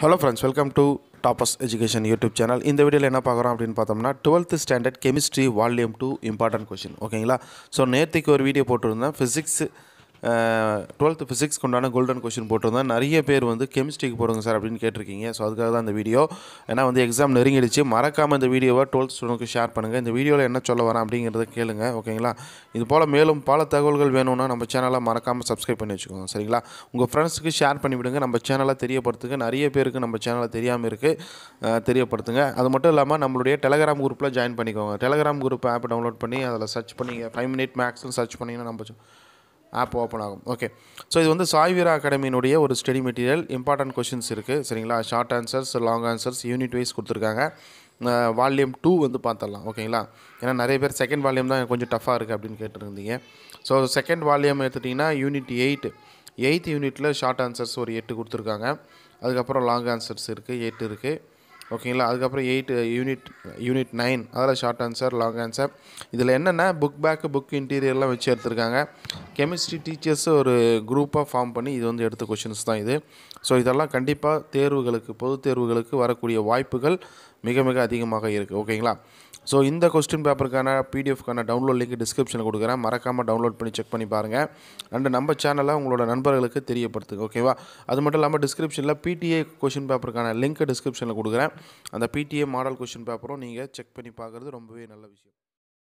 hello friends welcome to Toppers education YouTube channel இந்த வீடியோவில் என்ன பார்க்குறோம் அப்படின்னு பார்த்தோம்னா twelfth standard chemistry volume two important question ஓகேங்களா ஸோ நேற்றுக்கு ஒரு வீடியோ போட்டிருந்தேன் ஃபிசிக்ஸ் டுவெல்த்து ஃபிசிக்ஸ்க்கு உண்டான கோல்டன் கொஷின் போட்டிருந்தேன் நிறைய பேர் வந்து கெமிஸ்ட்ரிக்கு போடுங்க சார் அப்படின்னு கேட்டிருக்கீங்க ஸோ அதுக்காக தான் இந்த வீடியோ ஏன்னா வந்து எக்ஸாம் நெருங்கிடுச்சு மறக்காமல் இந்த வீடியோவை டுவெல்த் ஸ்டூடெண்ட்க்கு ஷேர் பண்ணுங்கள் இந்த வீடியோவில் என்ன சொல்ல வரேன் அப்படிங்கிறத கேளுங்க ஓகேங்களா இது போல் மேலும் பல தகவல்கள் வேணும்னா நம்ம சேனலை மறக்காமல் சப்ஸ்கிரைப் பண்ணி வச்சுக்கோங்க சரிங்களா உங்கள் ஃப்ரெண்ட்ஸுக்கு ஷேர் பண்ணிவிடுங்க நம்ம சேனலை தெரியப்படுத்துங்க நிறைய பேருக்கு நம்ம சேனலை தெரியாமல் இருக்குது தெரியப்படுத்துங்க அது மட்டும் இல்லாமல் நம்மளுடைய டெலகிராம் குரூப்பில் ஜாயின் பண்ணிக்கோங்க டெலகிராம் குரூப் ஆப் டவுன்லோட் பண்ணி அதில் சர்ச் பண்ணி ஃபைவ் மினிட் மேக்ஸ்னு சர்ச் பண்ணிங்கன்னா நம்ம ஆப் ஓப்பன் ஆகும் ஓகே ஸோ இது வந்து சாய்வீரா அகாடமியினுடைய ஒரு ஸ்டடி மெட்டீரியல் இம்பார்ட்டன்ட் கொஷின்ஸ் இருக்குது சரிங்களா short answers long answers unit wise கொடுத்துருக்காங்க வால்யூம் டூ வந்து பார்த்துடலாம் ஓகேங்களா ஏன்னா நிறைய பேர் செகண்ட் வால்யூம் தான் கொஞ்சம் டஃப்பாக இருக்குது அப்படின்னு கேட்டுருந்தீங்க ஸோ செகண்ட் வால்யூம் எடுத்துட்டிங்கன்னா யூனிட் எயிட் எயித் யூனிட்டில் ஷார்ட் ஆன்சர்ஸ் ஒரு எட்டு கொடுத்துருக்காங்க அதுக்கப்புறம் லாங் ஆன்சர்ஸ் இருக்குது எட்டு இருக்குது ஓகேங்களா அதுக்கப்புறம் எயிட் யூனிட் யூனிட் நைன் அதில் ஷார்ட் ஆன்சர் லாங் ஆன்சர் இதில் என்னென்னா புக் பேக்கு புக் இன்டீரியர்லாம் வச்சு எடுத்திருக்காங்க கெமிஸ்ட்ரி டீச்சர்ஸ் ஒரு குரூப்பாக ஃபார்ம் பண்ணி இது வந்து எடுத்த கொஷின்ஸ் தான் இது ஸோ இதெல்லாம் கண்டிப்பாக தேர்வுகளுக்கு பொது தேர்வுகளுக்கு வரக்கூடிய வாய்ப்புகள் மிக மிக அதிகமாக இருக்குது ஓகேங்களா ஸோ இந்த கொஸ்டின் பேப்பருக்கான பிடிஎஃப்க்கான டவுன்லோட் லிங்க் டிஸ்கிரிப்ஷனில் கொடுக்குறேன் மறக்காமல் டவுன்லோட் பண்ணி செக் பண்ணி பாருங்கள் அண்டு நம்ம சேனலை உங்களோட நண்பர்களுக்கு தெரியப்படுத்துங்க ஓகேவா அது மட்டும் இல்லாமல் டிஸ்கிரிப்ஷனில் பிடிஏ கொஷின் பேப்பருக்கான லிங்க் டிஸ்கிரிப்ஷனில் கொடுக்குறேன் அந்த பிடிஏ மாடல் கொஷின் பேப்பரும் நீங்கள் செக் பண்ணி பார்க்குறது ரொம்பவே நல்ல விஷயம்